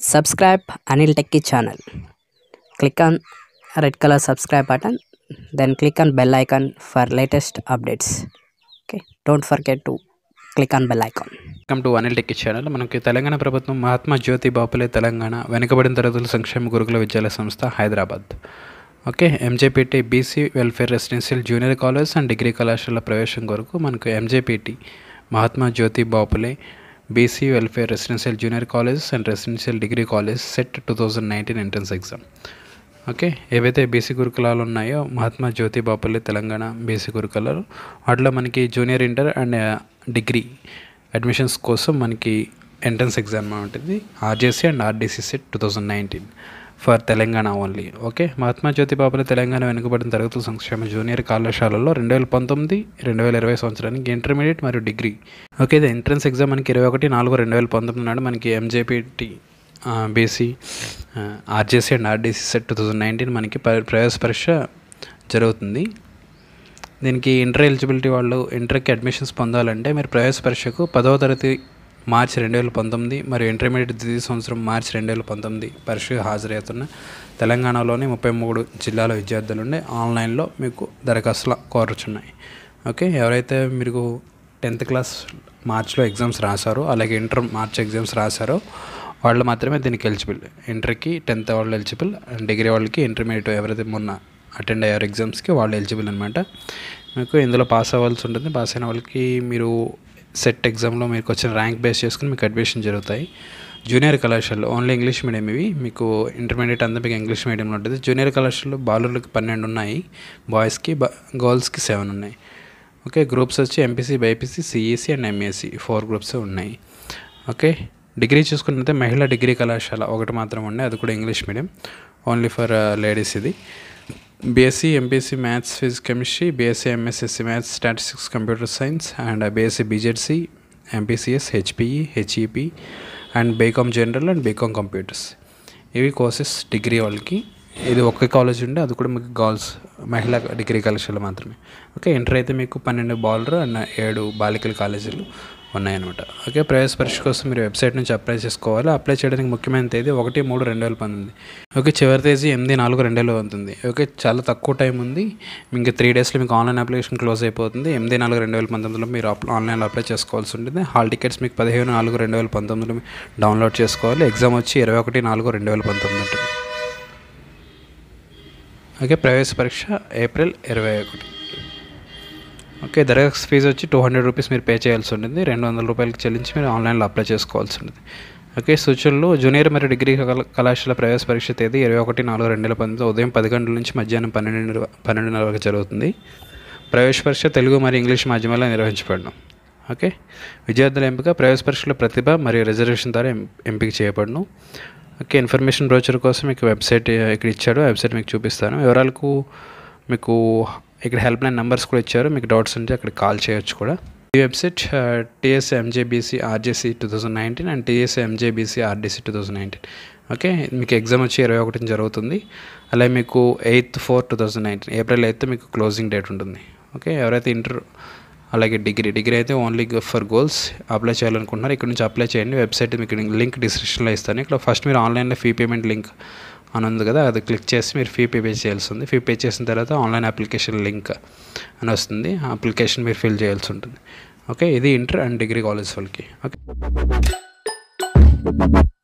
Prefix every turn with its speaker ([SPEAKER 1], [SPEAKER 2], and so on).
[SPEAKER 1] subscribe Anil Techie channel. Click on red color subscribe button, then click on bell icon for latest updates. Okay, don't forget to click on bell icon.
[SPEAKER 2] Welcome to Anil techie channel మనకి తెలంగాణ ప్రభుత్వం మహాత్మా జ్యోతి బాపులే తెలంగాణ వెనుకబడిన తరగతుల సంక్షేమ గురుకుల విద్యాలయ సంస్థ Hyderabad okay MJPT BC welfare residential junior college and degree కళాశాల ప్రవేశం కొరకు మనకు MJPT Mahatma Jyoti Bapule BC welfare residential junior colleges and residential degree college CET two thousand nineteen entrance exam okay ఏవైతే బీసీ గురుకులాలు ఉన్నాయో మహాత్మా జ్యోతి బాపులే తెలంగాణ బీసీ గురుకులాలు వాటిలో మనకి junior inter and degree admissions కోసం మనకి ఎంట్రన్స్ ఎగ్జామ్ ఉంటుంది RJC and RDC CET two thousand nineteen for Telangana only okay Mahatma Jyoti Bapule Telangana వెనుకబడిన తరగతుల సంక్షేమ జూనియర్ కళాశాలలో రెండు వేల పంతొమ్మిది రెండు వేల ఇరవై సంవత్సరానికి ఇంటర్మీడియట్ మరియు డిగ్రీ ఓకే ఇది ఎంట్రన్స్ ఎగ్జామ్ మనకి ఇరవై ఒకటి నాలుగు రెండు వేల పంతొమ్మిది నాడు మనకి MJPT BC RJC and RDC CET two thousand nineteen మనకి ప- ప్రవేశ పరీక్ష జరుగుతుంది దీనికి ఇంటర్ ఎలిజిబిలిటీ వాళ్ళు ఇంటర్కి అడ్మిషన్స్ పొందాలంటే మీరు ప్రవేశ పరీక్షకు పదవ తరగతి మార్చి రెండు వేల పంతొమ్మిది మరియు ఇంటర్మీడియట్ ద్వితీయ సంవత్సరం మార్చి రెండు వేల పంతొమ్మిది పరీక్షకు హాజరవుతున్న తెలంగాణలోని ముప్పై మూడు జిల్లాల విద్యార్థుల నుండి ఆన్లైన్లో మీకు దరఖాస్తులు కోరుచున్నాయి ఓకే ఎవరైతే మీరు టెన్త్ క్లాస్ మార్చ్లో ఎగ్జామ్స్ రాశారో అలాగే ఇంటర్ మార్చ్ ఎగ్జామ్స్ రాశారో వాళ్ళు మాత్రమే దీనికి ఎలిజిబుల్ ఇంటర్కి టెన్త్ వాళ్ళు ఎలిజిబుల్ అండ్ డిగ్రీ వాళ్ళకి ఇంటర్మీడియట్ ఎవరైతే మొన్న అటెండ్ అయ్యారు ఎగ్జామ్స్కి వాళ్ళు ఎలిజిబుల్ అనమాట మీకు ఇందులో పాస్ అవ్వాల్సి ఉంటుంది పాస్ అయిన వాళ్ళకి మీరు సెట్ ఎగ్జామ్లో మీకు వచ్చిన ర్యాంక్ బేస్ చేసుకుని మీకు అడ్మిషన్ జరుగుతాయి జూనియర్ కళాశాలలో ఓన్లీ ఇంగ్లీష్ మీడియం ఇవి మీకు ఇంటర్మీడియట్ అంతా మీకు ఇంగ్లీష్ మీడియంలో ఉంటుంది జూనియర్ కళాశాలలో బాలుర్లకి పన్నెండు ఉన్నాయి బాయ్స్కి బ గర్ల్స్కి సెవెన్ ఉన్నాయి ఓకే గ్రూప్స్ వచ్చి MPC BiPC CEC and MAC four groups ఉన్నాయి ఓకే డిగ్రీ చూసుకున్నట్లయితే మహిళా డిగ్రీ కళాశాల ఒకటి మాత్రం ఉండే అది కూడా English medium only for ladies ఇది BSc MPC maths physics chemistry BSc MSSC maths statistics computer science and BSc BZC MPCS HPE HEP and BCom general and BCom computers ఇవి కోర్సెస్ డిగ్రీ వాళ్ళకి ఇది ఒకే కాలేజ్ ఉండే అది కూడా మీకు girls మహిళా degree కళాశాల మాత్రమే ఓకే ఇంటర్ అయితే మీకు పన్నెండు బాలర్ అండ్ ఏడు బాలికల కాలేజీలు ఉన్నాయన్నమాట ఓకే ప్రవేశ పరీక్ష కోసం మీరు వెబ్సైట్ నుంచి అప్లై చేసుకోవాలి అప్లై చేయడానికి ముఖ్యమైన తేదీ ఒకటి మూడు రెండు వేల పంతొమ్మిది ఓకే చివరి తేదీ ఎనిమిది నాలుగు రెండు వేల పంతొమ్మిది ఓకే చాలా తక్కువ టైం ఉంది ఇంకా త్రీ డేస్లో మీకు ఆన్లైన్ అప్లికేషన్ క్లోజ్ అయిపోతుంది ఎనిమిది నాలుగు రెండు వేల పంతొమ్మిదిలో మీరు అప్- ఆన్లైన్లో అప్లై చేసుకోవాల్సి ఉంటుంది హాల్ టికెట్స్ మీకు పదిహేను నాలుగు రెండు వేల పంతొమ్మిదిలో డౌన్లోడ్ చేసుకోవాలి ఎగ్జామ్ వచ్చి ఇరవై ఒకటి నాలుగు రెండు వేల పంతొమ్మిది ఉంటుంది ఓకే ప్రవేశ పరీక్ష ఏప్రిల్ ఇరవై ఒకటి ఓకే దరఖాస్తు ఫీజు వచ్చి టూ హండ్రెడ్ రూపీస్ మీరు పే చేయాల్సి ఉంటుంది రెండు వందల రూపాయలకి చెల్లించి మీరు ఆన్లైన్లో అప్లై చేసుకోవాల్సి ఉంటుంది ఓకే సూచనలు జూనియర్ మరియు డిగ్రీ కళ- కళాశాల ప్రవేశ పరీక్ష తేదీ ఇరవై ఒకటి నాలుగు రెండు వేల పంతొమ్మిది ఉదయం పది గంటల నుంచి మధ్యాహ్నం పన్నెండు పన్నెండున్నర వరకు జరుగుతుంది ప్రవేశ పరీక్ష తెలుగు మరియు ఇంగ్లీష్ మాధ్యమాల్లో నిర్వహించబడడం ఓకే విద్యార్థుల ఎంపిక ప్రవేశ పరీక్షల ప్రతిభ మరియు రిజర్వేషన్ ద్వారా ఎం- ఎంపిక చేయబడను ఓకే ఇన్ఫర్మేషన్ బ్రోచర్ కోసం మీకు వెబ్సైట్ ఇక్కడ ఇచ్చాడు ఆ వెబ్సైట్ మీకు చూపిస్తాను వివరాలకు మీకు ఇక్కడ హెల్ప్ లైన్ నెంబర్స్ కూడా ఇచ్చారు మీకు డౌట్స్ ఉంటే అక్కడ కాల్ చేయొచ్చు కూడా ఈ website TS MJBC RJC two thousand nineteen and TS MJBC RDC two thousand nineteen okay మీకు ఎగ్జామ్ వచ్చి ఇరవై ఒకటిని జరుగుతుంది అలాగే మీకు eighth four two thousand nineteen April eighth మీకు క్లోజింగ్ డేట్ ఉంటుంది ఓకే ఎవరైతే ఇంటర్ అలాగే డిగ్రీ డిగ్రీ అయితే ఓన్లీ ఫర్ గోల్స్ అప్లై చేయాలనుకుంటున్నారు ఇక్కడ నుంచి అప్లై చేయండి వెబ్సైట్ మీకు లింక్ డిస్క్రిప్షన్లో ఇస్తాను ఇక్కడ ఫస్ట్ మీరు ఆన్లైన్లో ఫీ పేమెంట్ లింక్ అని ఉంది కదా అది క్లిక్ చేసి మీరు ఫీ పే చేయాల్సి ఉంది ఫీ పే చేసిన తర్వాత ఆన్లైన్ అప్లికేషన్ లింక్ అని వస్తుంది ఆ అప్లికేషన్ మీరు ఫిల్ చేయాల్సి ఉంటుంది ఓకే ఇది ఇంటర్ అండ్ డిగ్రీ కాలేజ్ వాళ్ళకి ఓకే